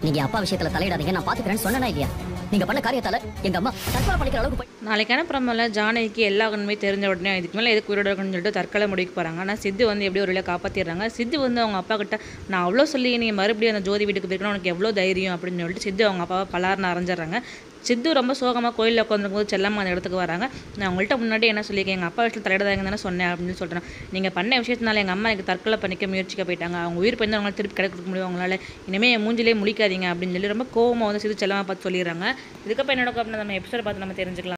நீங்க அப்பா விஷயத்துல தலையிடாதீங்க நான் பாத்துக்கிறேன்னு சொன்னேனா இல்லையா நீங்க பண்ண காரியத்தால எங்க அம்மா தற்கொலை பண்ணிக்கிற அளவுக்கு போய் நாளைக்கான பிரமில் ஜானகிக்கு எல்லா உண்மையும் தெரிஞ்ச உடனே இதுக்கு மேலே எதுக்கு உயிரோட இருக்கணும்னு சொல்லிட்டு தற்கொலை முடிக்க போகிறாங்க ஆனால் சித்து வந்து எப்படியோ ஒரு வழியாக காப்பாற்றிடுறாங்க சித்து வந்து அவங்க அப்பா கிட்ட நான் அவ்வளோ சொல்லி நீ மறுபடியும் அந்த ஜோதி வீட்டுக்கு போயிருக்கணும் உனக்கு எவ்வளோ தைரியம் அப்படின்னு சொல்லிட்டு சித்து அவங்க அப்பாவை பலார்னு அரைஞ்சிடுறாங்க சித்து ரொம்ப சோகமாக கோயிலில் உட்காந்துருக்கும் போது செல்லம்மா அந்த இடத்துக்கு வராங்க நான் உங்கள்கிட்ட முன்னாடி என்ன சொல்லியிருக்கேன் எங்கள் அப்பா விஷயத்தில் தலையிடாதாங்க தானே சொன்னேன் அப்படின்னு சொல்கிறேன் நீங்கள் பண்ண விஷயத்தினால எங்கள் அம்மா எனக்கு தற்கொலை பண்ணிக்க முயற்சிக்க போயிட்டாங்க அவங்க உயிர் போய் அவங்களால திருப்பி கிடைக்க கொடுக்க முடியும் அவங்களால இனிமேல் என் மூஞ்சிலே முழிக்காதீங்க அப்படின்னு சொல்லி ரொம்ப கோவமாக வந்து சித்து செல்லம்மா பார்த்து சொல்லிடுறாங்க இதுக்கப்புறம் என்ன நடக்கும் அப்படின்னு நம்ம எபிசோட பார்த்து நம்ம தெரிஞ்சுக்கலாம்